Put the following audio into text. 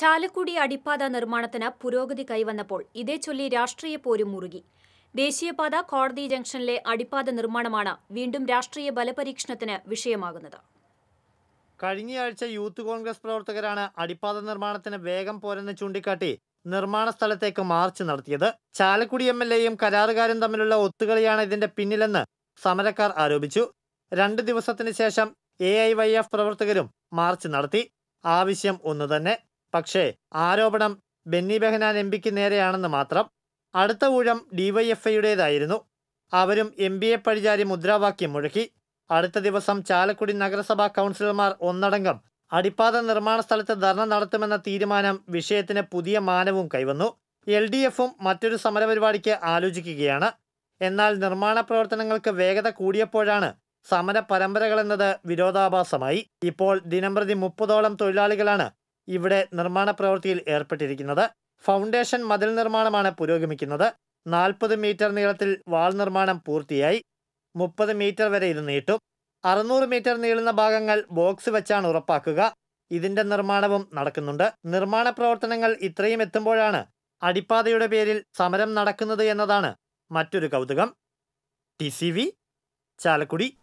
ചാലക്കുടി അടിപ്പാത നിർമ്മാണത്തിന് പുരോഗതി കൈവന്നപ്പോൾ ഇതേ ചൊല്ലി രാഷ്ട്രീയ പോരും മുറുകി ദേശീയപാത കോടതി ജംഗ്ഷനിലെ അടിപ്പാത നിർമ്മാണമാണ് വീണ്ടും രാഷ്ട്രീയ ബലപരീക്ഷണത്തിന് വിഷയമാകുന്നത് കഴിഞ്ഞയാഴ്ച യൂത്ത് കോൺഗ്രസ് പ്രവർത്തകരാണ് അടിപ്പാത നിർമ്മാണത്തിന് വേഗം പോരെന്ന് ചൂണ്ടിക്കാട്ടി നിർമ്മാണ സ്ഥലത്തേക്ക് മാർച്ച് നടത്തിയത് ചാലക്കുടി എം എൽ എയും കരാറുകാരും തമ്മിലുള്ള ഒത്തുകളിയാണ് ഇതിന്റെ പിന്നിലെന്ന് സമരക്കാർ ആരോപിച്ചു രണ്ട് ദിവസത്തിന് ശേഷം എ ഐ വൈ എഫ് പ്രവർത്തകരും മാർച്ച് നടത്തി ആവശ്യം ഒന്നു തന്നെ പക്ഷേ ആരോപണം ബെന്നി ബെഹനാൻ എം പിക്ക് നേരെയാണെന്ന് മാത്രം അടുത്ത ഊഴം ഡിവൈഎഫ്ഐയുടേതായിരുന്നു അവരും എം ബി എ പഴിചാരി മുദ്രാവാക്യം മുഴക്കി അടുത്ത ദിവസം ചാലക്കുടി നഗരസഭാ കൗൺസിലർമാർ ഒന്നടങ്കം അടിപ്പാത നിർമ്മാണ സ്ഥലത്ത് ധർണ നടത്തുമെന്ന തീരുമാനം വിഷയത്തിന് പുതിയ മാനവും കൈവന്നു എൽ ഡി എഫും മറ്റൊരു സമരപരിപാടിക്ക് ആലോചിക്കുകയാണ് എന്നാൽ നിർമ്മാണ പ്രവർത്തനങ്ങൾക്ക് വേഗത കൂടിയപ്പോഴാണ് സമര പരമ്പരകളെന്നത് വിരോധാഭാസമായി ഇപ്പോൾ ദിനംപ്രതി മുപ്പതോളം തൊഴിലാളികളാണ് ഇവിടെ നിർമ്മാണ പ്രവൃത്തിയിൽ ഏർപ്പെട്ടിരിക്കുന്നത് ഫൗണ്ടേഷൻ മതിൽ നിർമ്മാണമാണ് പുരോഗമിക്കുന്നത് നാൽപ്പത് മീറ്റർ നീളത്തിൽ വാൾ നിർമ്മാണം പൂർത്തിയായി മുപ്പത് മീറ്റർ വരെ ഇത് നീട്ടും അറുന്നൂറ് മീറ്റർ നീളുന്ന ഭാഗങ്ങൾ ബോക്സ് വെച്ചാണ് ഉറപ്പാക്കുക ഇതിന്റെ നിർമ്മാണവും നടക്കുന്നുണ്ട് നിർമ്മാണ പ്രവർത്തനങ്ങൾ ഇത്രയും എത്തുമ്പോഴാണ് അടിപ്പാതയുടെ പേരിൽ സമരം നടക്കുന്നത് എന്നതാണ് മറ്റൊരു കൗതുകം ടി സി വി ചാലക്കുടി